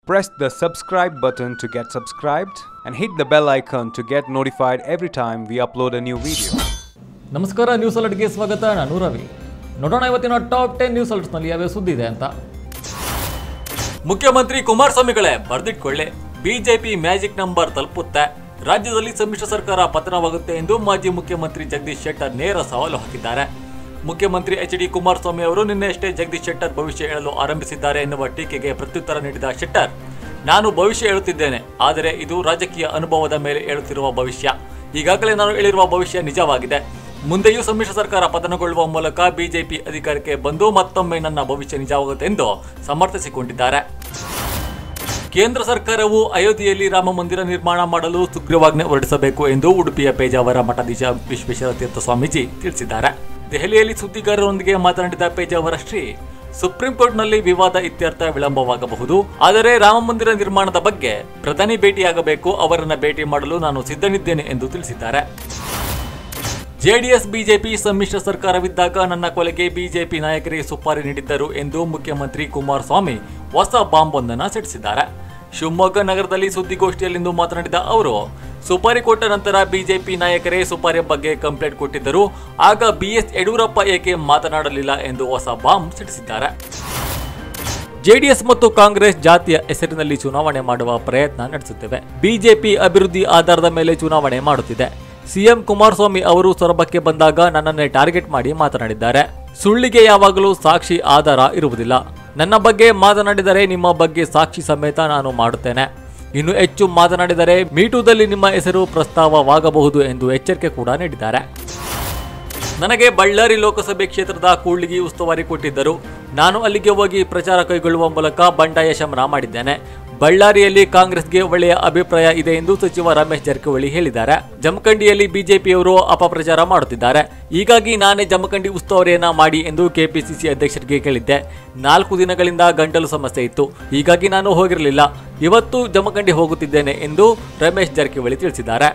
Press the subscribe button to get subscribed and hit the bell icon to get notified every time we upload a new video. ನಮಸ್ಕಾರ news ಅಲರ್ಟ್ಗೆ ಸ್ವಾಗತ ನಾನು ರವಿ ನೋಡೋಣ ಇವತ್ತಿನ top ten news ಅಲರ್ಟ್ಸ್ನಲ್ಲಿ ಯಾವ್ಯಾವ ಸುದ್ದಿ ಇದೆ ಅಂತ ಮುಖ್ಯಮಂತ್ರಿ ಕುಮಾರಸ್ವಾಮಿಗಳೇ ಬರೆದಿಟ್ಕೊಳ್ಳಿ ಬಿಜೆಪಿ ಮ್ಯಾಜಿಕ್ ನಂಬರ್ ತಲುಪುತ್ತೆ ರಾಜ್ಯದಲ್ಲಿ ಸಮ್ಮಿಶ್ರ ಸರ್ಕಾರ ಪತನವಾಗುತ್ತೆ ಎಂದು ಮಾಜಿ ಮುಖ್ಯಮಂತ್ರಿ ಜಗದೀಶ್ ಶೆಟ್ಟರ್ ನೇರ ಸವಾಲು ಹಾಕಿದ್ದಾರೆ ಮುಖ್ಯಮಂತ್ರಿ ಎಚ್ ಡಿ ಕುಮಾರಸ್ವಾಮಿ ಅವರು ನಿನ್ನೆಯಷ್ಟೇ ಜಗದೀಶ್ ಶೆಟ್ಟರ್ ಭವಿಷ್ಯ ಹೇಳಲು ಆರಂಭಿಸಿದ್ದಾರೆ ಎನ್ನುವ ಟೀಕೆಗೆ ಪ್ರತ್ಯುತ್ತರ ನೀಡಿದ ಶೆಟ್ಟರ್ ನಾನು ಭವಿಷ್ಯ ಹೇಳುತ್ತಿದ್ದೇನೆ ಆದರೆ ಇದು ರಾಜಕೀಯ ಅನುಭವದ ಮೇಲೆ ಹೇಳುತ್ತಿರುವ ಭವಿಷ್ಯ ಈಗಾಗಲೇ ನಾನು ಹೇಳಿರುವ ಭವಿಷ್ಯ ನಿಜವಾಗಿದೆ ಮುಂದೆಯೂ ಸಮ್ಮಿಶ್ರ ಸರ್ಕಾರ ಪತನಗೊಳ್ಳುವ ಮೂಲಕ ಬಿಜೆಪಿ ಅಧಿಕಾರಕ್ಕೆ ಬಂದು ಮತ್ತೊಮ್ಮೆ ನನ್ನ ಭವಿಷ್ಯ ನಿಜವಾಗುತ್ತೆ ಎಂದು ಸಮರ್ಥಿಸಿಕೊಂಡಿದ್ದಾರೆ ಕೇಂದ್ರ ಸರ್ಕಾರವು ಅಯೋಧ್ಯೆಯಲ್ಲಿ ರಾಮ ಮಂದಿರ ನಿರ್ಮಾಣ ಮಾಡಲು ಸುಗ್ರೀವಾಜ್ಞೆ ಹೊರಡಿಸಬೇಕು ಎಂದು ಉಡುಪಿಯ ಪೇಜಾವರ ಮಠಾಧೀಶ ವಿಶ್ವೇಶ್ವರ ತೀರ್ಥ ಸ್ವಾಮೀಜಿ ತಿಳಿಸಿದ್ದಾರೆ ದೆಹಲಿಯಲ್ಲಿ ಸುದ್ದಿಗಾರರೊಂದಿಗೆ ಮಾತನಾಡಿದ ಪೇಜಾವರ ಶ್ರೀ ಸುಪ್ರೀಂ ಕೋರ್ಟ್ನಲ್ಲಿ ವಿವಾದ ಇತ್ಯರ್ಥ ವಿಳಂಬವಾಗಬಹುದು ಆದರೆ ರಾಮ ಮಂದಿರ ನಿರ್ಮಾಣದ ಬಗ್ಗೆ ಪ್ರಧಾನಿ ಭೇಟಿಯಾಗಬೇಕು ಅವರನ್ನ ಭೇಟಿ ಮಾಡಲು ನಾನು ಸಿದ್ಧನಿದ್ದೇನೆ ಎಂದು ತಿಳಿಸಿದ್ದಾರೆ ಜೆಡಿಎಸ್ ಬಿಜೆಪಿ ಸಮ್ಮಿಶ್ರ ಸರ್ಕಾರವಿದ್ದಾಗ ನನ್ನ ಕೊಲೆಗೆ ಬಿಜೆಪಿ ನಾಯಕರೇ ಸುಪಾರಿ ನೀಡಿದ್ದರು ಎಂದು ಮುಖ್ಯಮಂತ್ರಿ ಕುಮಾರಸ್ವಾಮಿ ಹೊಸ ಬಾಂಬ್ ಒಂದನ್ನು ಸಿಡಿಸಿದ್ದಾರೆ ಶಿವಮೊಗ್ಗ ನಗರದಲ್ಲಿ ಸುದ್ದಿಗೋಷ್ಠಿಯಲ್ಲಿಂದು ಮಾತನಾಡಿದ ಅವರು ಸುಪಾರಿ ಕೊಟ್ಟ ನಂತರ ಬಿಜೆಪಿ ನಾಯಕರೇ ಸುಪಾರಿ ಬಗ್ಗೆ ಕಂಪ್ಲೇಂಟ್ ಕೊಟ್ಟಿದ್ದರು ಆಗ ಬಿಎಸ್ ಯಡಿಯೂರಪ್ಪ ಏಕೆ ಮಾತನಾಡಲಿಲ್ಲ ಎಂದು ಹೊಸ ಬಾಂಬ್ ಸಿಡಿಸಿದ್ದಾರೆ ಜೆಡಿಎಸ್ ಮತ್ತು ಕಾಂಗ್ರೆಸ್ ಜಾತಿಯ ಹೆಸರಿನಲ್ಲಿ ಚುನಾವಣೆ ಮಾಡುವ ಪ್ರಯತ್ನ ನಡೆಸುತ್ತಿವೆ ಬಿಜೆಪಿ ಅಭಿವೃದ್ಧಿ ಆಧಾರದ ಮೇಲೆ ಚುನಾವಣೆ ಮಾಡುತ್ತಿದೆ ಸಿಎಂ ಕುಮಾರಸ್ವಾಮಿ ಅವರು ಸೊರಬಕ್ಕೆ ಬಂದಾಗ ನನ್ನನ್ನೇ ಟಾರ್ಗೆಟ್ ಮಾಡಿ ಮಾತನಾಡಿದ್ದಾರೆ ಸುಳ್ಳಿಗೆ ಯಾವಾಗಲೂ ಸಾಕ್ಷಿ ಆಧಾರ ಇರುವುದಿಲ್ಲ ನನ್ನ ಬಗ್ಗೆ ಮಾತನಾಡಿದರೆ ನಿಮ್ಮ ಬಗ್ಗೆ ಸಾಕ್ಷಿ ಸಮೇತ ನಾನು ಮಾಡುತ್ತೇನೆ ಇನ್ನು ಹೆಚ್ಚು ಮಾತನಾಡಿದರೆ ಮೀಟೂದಲ್ಲಿ ನಿಮ್ಮ ಹೆಸರು ಪ್ರಸ್ತಾವವಾಗಬಹುದು ಎಂದು ಎಚ್ಚರಿಕೆ ಕೂಡ ನೀಡಿದ್ದಾರೆ ನನಗೆ ಬಳ್ಳಾರಿ ಲೋಕಸಭೆ ಕ್ಷೇತ್ರದ ಕೂಡ್ಲಿಗಿ ಉಸ್ತುವಾರಿ ಕೊಟ್ಟಿದ್ದರು ನಾನು ಅಲ್ಲಿಗೆ ಹೋಗಿ ಪ್ರಚಾರ ಕೈಗೊಳ್ಳುವ ಮೂಲಕ ಬಂಡಾಯ ಶಮನ ಮಾಡಿದ್ದೇನೆ ಬಳ್ಳಾರಿಯಲ್ಲಿ ಕಾಂಗ್ರೆಸ್ಗೆ ಒಳ್ಳೆಯ ಅಭಿಪ್ರಾಯ ಇದೆ ಎಂದು ಸಚಿವ ರಮೇಶ್ ಜಾರಕಿಹೊಳಿ ಹೇಳಿದ್ದಾರೆ ಜಮಖಂಡಿಯಲ್ಲಿ ಬಿಜೆಪಿಯವರು ಅಪಪ್ರಚಾರ ಮಾಡುತ್ತಿದ್ದಾರೆ ಹೀಗಾಗಿ ನಾನೇ ಜಮಖಂಡಿ ಉಸ್ತುವಾರಿಯನ್ನ ಮಾಡಿ ಎಂದು ಕೆಪಿಸಿಸಿ ಅಧ್ಯಕ್ಷರಿಗೆ ಕೇಳಿದ್ದೆ ನಾಲ್ಕು ದಿನಗಳಿಂದ ಗಂಟಲು ಸಮಸ್ಯೆ ಇತ್ತು ಹೀಗಾಗಿ ನಾನು ಹೋಗಿರಲಿಲ್ಲ ಇವತ್ತು ಜಮಖಂಡಿ ಹೋಗುತ್ತಿದ್ದೇನೆ ಎಂದು ರಮೇಶ್ ಜಾರಕಿಹೊಳಿ ತಿಳಿಸಿದ್ದಾರೆ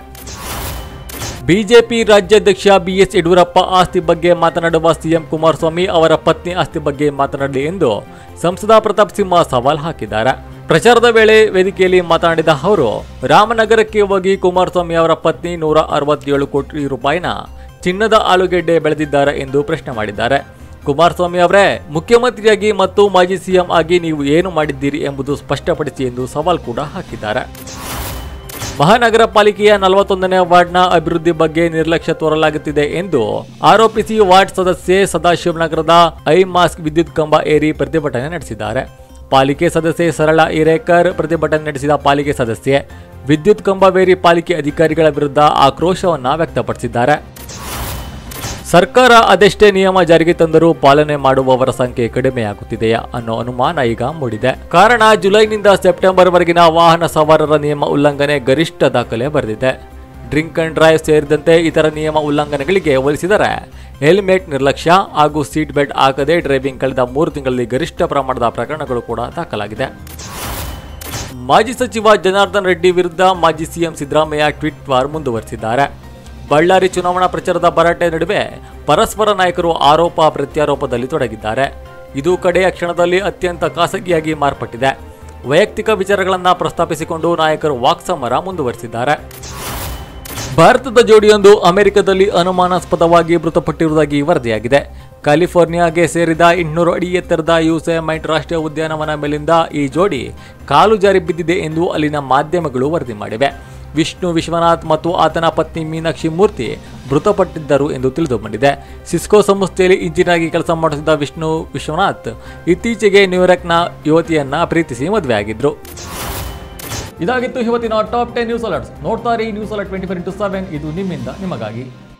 ಬಿಜೆಪಿ ರಾಜ್ಯಾಧ್ಯಕ್ಷ ಬಿಎಸ್ ಯಡಿಯೂರಪ್ಪ ಆಸ್ತಿ ಬಗ್ಗೆ ಮಾತನಾಡುವ ಸಿಎಂ ಕುಮಾರಸ್ವಾಮಿ ಅವರ ಪತ್ನಿ ಆಸ್ತಿ ಬಗ್ಗೆ ಮಾತನಾಡಲಿ ಎಂದು ಸಂಸದ ಪ್ರತಾಪ್ ಸಿಂಹ ಸವಾಲ್ ಹಾಕಿದ್ದಾರೆ ಪ್ರಚಾರದ ವೇಳೆ ವೇದಿಕೆಯಲ್ಲಿ ಮಾತನಾಡಿದ ಅವರು ರಾಮನಗರಕ್ಕೆ ಹೋಗಿ ಕುಮಾರಸ್ವಾಮಿ ಅವರ ಪತ್ನಿ ನೂರ ಅರವತ್ತೇಳು ಕೋಟಿ ರೂಪಾಯಿನ ಚಿನ್ನದ ಆಲೂಗೆಡ್ಡೆ ಬೆಳೆದಿದ್ದಾರೆ ಎಂದು ಪ್ರಶ್ನೆ ಮಾಡಿದ್ದಾರೆ ಕುಮಾರಸ್ವಾಮಿ ಅವರೇ ಮುಖ್ಯಮಂತ್ರಿಯಾಗಿ ಮತ್ತು ಮಾಜಿ ಸಿಎಂ ಆಗಿ ನೀವು ಏನು ಮಾಡಿದ್ದೀರಿ ಎಂಬುದು ಸ್ಪಷ್ಟಪಡಿಸಿ ಎಂದು ಸವಾಲ್ ಕೂಡ ಹಾಕಿದ್ದಾರೆ ಮಹಾನಗರ ಪಾಲಿಕೆಯ ನಲವತ್ತೊಂದನೇ ವಾರ್ಡ್ನ ಅಭಿವೃದ್ಧಿ ಬಗ್ಗೆ ನಿರ್ಲಕ್ಷ್ಯ ತೋರಲಾಗುತ್ತಿದೆ ಎಂದು ಆರೋಪಿಸಿ ವಾರ್ಡ್ ಸದಸ್ಯೆ ಸದಾಶಿವನಗರದ ಐ ಮಾಸ್ಕ್ ವಿದ್ಯುತ್ ಕಂಬ ಏರಿ ಪ್ರತಿಭಟನೆ ನಡೆಸಿದ್ದಾರೆ ಪಾಲಿಕೆ ಸದಸ್ಯೆ ಸರಳ ಹಿರೇಕರ್ ಪ್ರತಿಭಟನೆ ನಡೆಸಿದ ಪಾಲಿಕೆ ಸದಸ್ಯೆ ವಿದ್ಯುತ್ ಕಂಬವೇರಿ ಪಾಲಿಕೆ ಅಧಿಕಾರಿಗಳ ವಿರುದ್ಧ ಆಕ್ರೋಶವನ್ನ ವ್ಯಕ್ತಪಡಿಸಿದ್ದಾರೆ ಸರ್ಕಾರ ಅದೆಷ್ಟೇ ನಿಯಮ ಜಾರಿಗೆ ತಂದರೂ ಪಾಲನೆ ಮಾಡುವವರ ಸಂಖ್ಯೆ ಕಡಿಮೆಯಾಗುತ್ತಿದೆಯಾ ಅನ್ನೋ ಅನುಮಾನ ಈಗ ಮೂಡಿದೆ ಕಾರಣ ಜುಲೈನಿಂದ ಸೆಪ್ಟೆಂಬರ್ ವರೆಗಿನ ವಾಹನ ಸವಾರರ ನಿಯಮ ಉಲ್ಲಂಘನೆ ಗರಿಷ್ಠ ದಾಖಲೆ ಬರೆದಿದೆ ಡ್ರಿಂಕ್ ಅಂಡ್ ಡ್ರೈವ್ ಸೇರಿದಂತೆ ಇತರ ನಿಯಮ ಉಲ್ಲಂಘನೆಗಳಿಗೆ ಹೋಲಿಸಿದರೆ ಹೆಲ್ಮೆಟ್ ನಿರ್ಲಕ್ಷ್ಯ ಹಾಗೂ ಸೀಟ್ ಬೆಲ್ಟ್ ಹಾಕದೆ ಡ್ರೈವಿಂಗ್ ಕಳೆದ ಮೂರು ತಿಂಗಳಲ್ಲಿ ಗರಿಷ್ಠ ಪ್ರಮಾಣದ ಪ್ರಕರಣಗಳು ಕೂಡ ದಾಖಲಾಗಿದೆ ಮಾಜಿ ಸಚಿವ ಜನಾರ್ದನ್ ರೆಡ್ಡಿ ವಿರುದ್ಧ ಮಾಜಿ ಸಿಎಂ ಸಿದ್ದರಾಮಯ್ಯ ಟ್ವೀಟ್ ವಾರ್ ಮುಂದುವರೆಸಿದ್ದಾರೆ ಬಳ್ಳಾರಿ ಚುನಾವಣಾ ಪ್ರಚಾರದ ಭರಾಟೆ ನಡುವೆ ಪರಸ್ಪರ ನಾಯಕರು ಆರೋಪ ಪ್ರತ್ಯಾರೋಪದಲ್ಲಿ ತೊಡಗಿದ್ದಾರೆ ಇದು ಕಡೆಯ ಕ್ಷಣದಲ್ಲಿ ಅತ್ಯಂತ ಖಾಸಗಿಯಾಗಿ ಮಾರ್ಪಟ್ಟಿದೆ ವೈಯಕ್ತಿಕ ವಿಚಾರಗಳನ್ನು ಪ್ರಸ್ತಾಪಿಸಿಕೊಂಡು ನಾಯಕರು ವಾಕ್ಸಮರ ಮುಂದುವರೆಸಿದ್ದಾರೆ ಭಾರತದ ಜೋಡಿಯೊಂದು ಅಮೆರಿಕದಲ್ಲಿ ಅನುಮಾನಾಸ್ಪದವಾಗಿ ಮೃತಪಟ್ಟಿರುವುದಾಗಿ ವರದಿಯಾಗಿದೆ ಕ್ಯಾಲಿಫೋರ್ನಿಯಾಗೆ ಸೇರಿದ ಇನ್ನೂರು ಅಡಿ ಎತ್ತರದ ಯೂಸೆಮೈಟ್ ರಾಷ್ಟ್ರೀಯ ಉದ್ಯಾನವನ ಮೇಲಿಂದ ಈ ಜೋಡಿ ಕಾಲು ಜಾರಿ ಬಿದ್ದಿದೆ ಎಂದು ಅಲ್ಲಿನ ಮಾಧ್ಯಮಗಳು ವರದಿ ಮಾಡಿವೆ ವಿಷ್ಣು ವಿಶ್ವನಾಥ್ ಮತ್ತು ಆತನ ಪತ್ನಿ ಮೀನಾಕ್ಷಿ ಮೂರ್ತಿ ಮೃತಪಟ್ಟಿದ್ದರು ಎಂದು ತಿಳಿದು ಬಂದಿದೆ ಸಿಸ್ಕೋ ಸಂಸ್ಥೆಯಲ್ಲಿ ಇಂಜಿನಿಯರ್ ಆಗಿ ಕೆಲಸ ಮಾಡುತ್ತಿದ್ದ ವಿಷ್ಣು ವಿಶ್ವನಾಥ್ ಇತ್ತೀಚೆಗೆ ನ್ಯೂಯಾರ್ಕ್ನ ಯುವತಿಯನ್ನ ಪ್ರೀತಿಸಿ ಮದುವೆಯಾಗಿದ್ರು ಇದಾಗಿತ್ತು ಇವತ್ತಿನ ಟಾಪ್ ಟೆನ್ ನ್ಯೂಸ್ ಅಲರ್ಟ್ಸ್ ನೋಡ್ತಾರೆ news alert twenty four into seven ಇದು ನಿಮ್ಮಿಂದ ನಿಮಗಾಗಿ